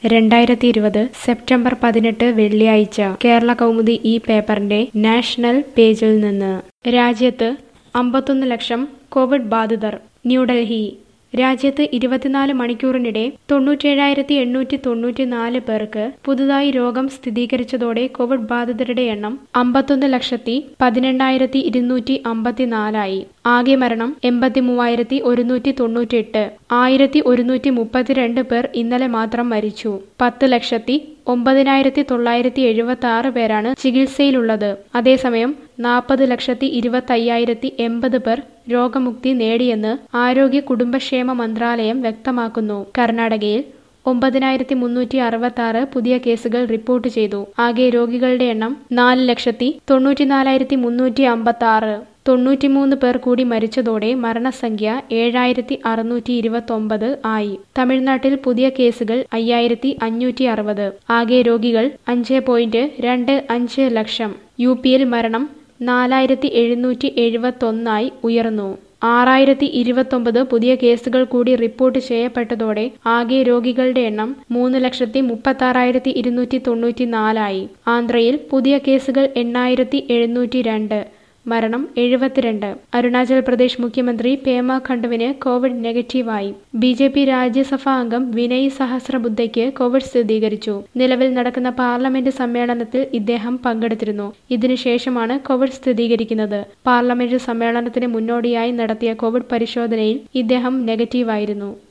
രണ്ടായിരത്തി ഇരുപത് സെപ്റ്റംബർ പതിനെട്ട് വെള്ളിയാഴ്ച കേരള കൗമുദി ഈ പേപ്പറിന്റെ നാഷണൽ പേജിൽ നിന്ന് രാജ്യത്ത് അമ്പത്തൊന്ന് ലക്ഷം കോവിഡ് ബാധിതർ ന്യൂഡൽഹി രാജ്യത്ത് ഇരുപത്തിനാല് മണിക്കൂറിനിടെ തൊണ്ണൂറ്റേഴായിരത്തി എണ്ണൂറ്റി തൊണ്ണൂറ്റിനാല് പേർക്ക് പുതുതായി രോഗം സ്ഥിരീകരിച്ചതോടെ കോവിഡ് ബാധിതരുടെ എണ്ണം അമ്പത്തൊന്ന് ലക്ഷത്തി പതിനെണ്ണായിരത്തി ഇരുന്നൂറ്റി അമ്പത്തിനാലായി ആകെ മരണം എൺപത്തി മൂവായിരത്തി ഒരുന്നൂറ്റി തൊണ്ണൂറ്റിയെട്ട് ആയിരത്തി ഒരുന്നൂറ്റി മുപ്പത്തിരണ്ട് പേർ ഇന്നലെ മാത്രം മരിച്ചു പത്ത് ലക്ഷത്തി ഒമ്പതിനായിരത്തി തൊള്ളായിരത്തി എഴുപത്തി ആറ് പേരാണ് ചികിത്സയിലുള്ളത് അതേസമയം നാൽപ്പത് ലക്ഷത്തി ഇരുപത്തയ്യായിരത്തി എൺപത് പേർ രോഗമുക്തി നേടിയെന്ന് ആരോഗ്യ കുടുംബക്ഷേമ മന്ത്രാലയം വ്യക്തമാക്കുന്നു കർണാടകയിൽ ഒമ്പതിനായിരത്തി മുന്നൂറ്റി അറുപത്തി ആറ് പുതിയ കേസുകൾ റിപ്പോർട്ട് ചെയ്തു ആകെ രോഗികളുടെ എണ്ണം നാല് ലക്ഷത്തി തൊണ്ണൂറ്റിനാലായിരത്തി മുന്നൂറ്റി അമ്പത്തി ആറ് തൊണ്ണൂറ്റിമൂന്ന് പേർ കൂടി മരിച്ചതോടെ മരണസംഖ്യ ഏഴായിരത്തി അറുന്നൂറ്റി ഇരുപത്തൊമ്പത് ആയി തമിഴ്നാട്ടിൽ പുതിയ കേസുകൾ അയ്യായിരത്തി അഞ്ഞൂറ്റി അറുപത് ആകെ രോഗികൾ അഞ്ച് പോയിന്റ് രണ്ട് അഞ്ച് ലക്ഷം യു പിയിൽ മരണം നാലായിരത്തി എഴുന്നൂറ്റി എഴുപത്തൊന്നായി ഉയർന്നു ആറായിരത്തി ഇരുപത്തൊമ്പത് പുതിയ കേസുകൾ കൂടി റിപ്പോർട്ട് ചെയ്യപ്പെട്ടതോടെ ആകെ രോഗികളുടെ എണ്ണം മൂന്ന് ലക്ഷത്തി മുപ്പത്തി ആറായിരത്തി ഇരുന്നൂറ്റി തൊണ്ണൂറ്റി നാലായി ആന്ധ്രയിൽ പുതിയ കേസുകൾ എണ്ണായിരത്തി എഴുന്നൂറ്റി രണ്ട് മരണം എഴുപത്തിരണ്ട് അരുണാചൽ പ്രദേശ് മുഖ്യമന്ത്രി പേമ ഖണ്ഡുവിന് കോവിഡ് നെഗറ്റീവായി ബി ജെ പി രാജ്യസഭാ അംഗം വിനയ് സഹസ്രബുദ്ധയ്ക്ക് കോവിഡ് സ്ഥിരീകരിച്ചു നിലവിൽ നടക്കുന്ന പാർലമെന്റ് സമ്മേളനത്തിൽ ഇദ്ദേഹം പങ്കെടുത്തിരുന്നു ഇതിനുശേഷമാണ് കോവിഡ് സ്ഥിരീകരിക്കുന്നത് പാർലമെന്റ് സമ്മേളനത്തിന് മുന്നോടിയായി നടത്തിയ കോവിഡ് പരിശോധനയിൽ ഇദ്ദേഹം നെഗറ്റീവായിരുന്നു